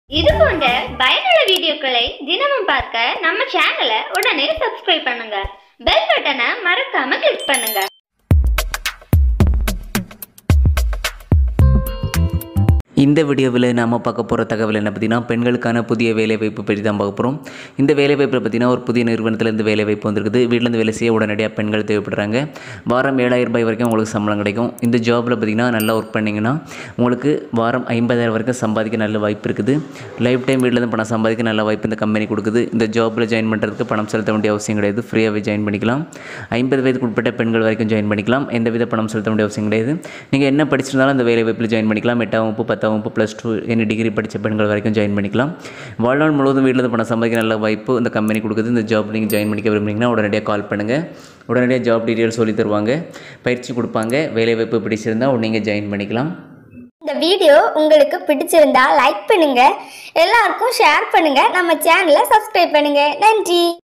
இது போன்ற பயனுள்ள வீடியோக்களை தினமும் பார்க்க நம்ம சேனலை உடனே சப்ஸ்கிரைப் பண்ணுங்க பெல் பட்டனை மறக்காம கிளிக் பண்ணுங்க இந்த வீடியோவில் நாம் பார்க்க போகிற தகவல் என்ன பார்த்தீங்கன்னா பெண்களுக்கான புதிய வேலைவாய்ப்பு பற்றி தான் பார்க்க போகிறோம் இந்த வேலைவாய்ப்பில் பார்த்தீங்கன்னா ஒரு புதிய நிறுவனத்திலேருந்து வேலைவாய்ப்பு வந்திருக்குது வீட்டிலேருந்து வேலை செய்ய உடனடியாக பெண்கள் தேவைப்படுறாங்க வாரம் ஏழாயிரம் ரூபாய் வரைக்கும் உங்களுக்கு சம்பளம் கிடைக்கும் இந்த ஜாபில் பார்த்தீங்கன்னா நல்லா ஒர்க் பண்ணிங்கன்னா உங்களுக்கு வாரம் ஐம்பதாயிரம் வரைக்கும் சம்பாதிக்க நல்ல வாய்ப்பு இருக்குது லைஃப் டைம் வீட்டிலேருந்து பணம் சம்பாதிக்க நல்ல வாய்ப்பு இந்த கம்பெனி கொடுக்குது இந்த ஜாபில் ஜாயின் பண்ணுறதுக்கு பணம் செலுத்த வேண்டிய அவசியம் கிடையாது ஃப்ரீயாகவே ஜாயின் பண்ணிக்கலாம் ஐம்பது வயதுக்கு உட்பட்ட பெண்கள் வரைக்கும் ஜாயின் பண்ணிக்கலாம் எந்தவித பணம் செலுத்த வேண்டிய அவசியம் கிடையாது நீங்கள் என்ன படிச்சிருந்தாலும் அந்த வேலை வாய்ப்பில் ஜாயின் பண்ணிக்கலாம் எட்டாம் வகுப்பு பத்தாம் வகுப்பு ப்ளஸ் டூ என்ன டிகிரி படித்த பெண்கள் வரைக்கும் ஜாயின் பண்ணிக்கலாம் வாழ்நாள் முழுவதும் வீட்டில் இருந்து பணம் சம்பாதிக்க நல்ல வாய்ப்பு இந்த கம்பெனி கொடுக்குது இந்த ஜாப் நீங்கள் ஜாயின் பண்ணிக்க விரும்புனீங்கன்னா உடனடியாக கால் பண்ணுங்கள் உடனடியாக ஜாப் டீட்டெயில் சொல்லி தருவாங்க பயிற்சி கொடுப்பாங்க வேலை வாய்ப்பு பிடிச்சிருந்தால் நீங்கள் ஜாயின் பண்ணிக்கலாம் இந்த வீடியோ உங்களுக்கு பிடிச்சிருந்தா லைக் பண்ணுங்க எல்லாருக்கும் ஷேர் பண்ணுங்க நம்ம சேனலை சப்ஸ்கிரைப் பண்ணுங்க நன்றி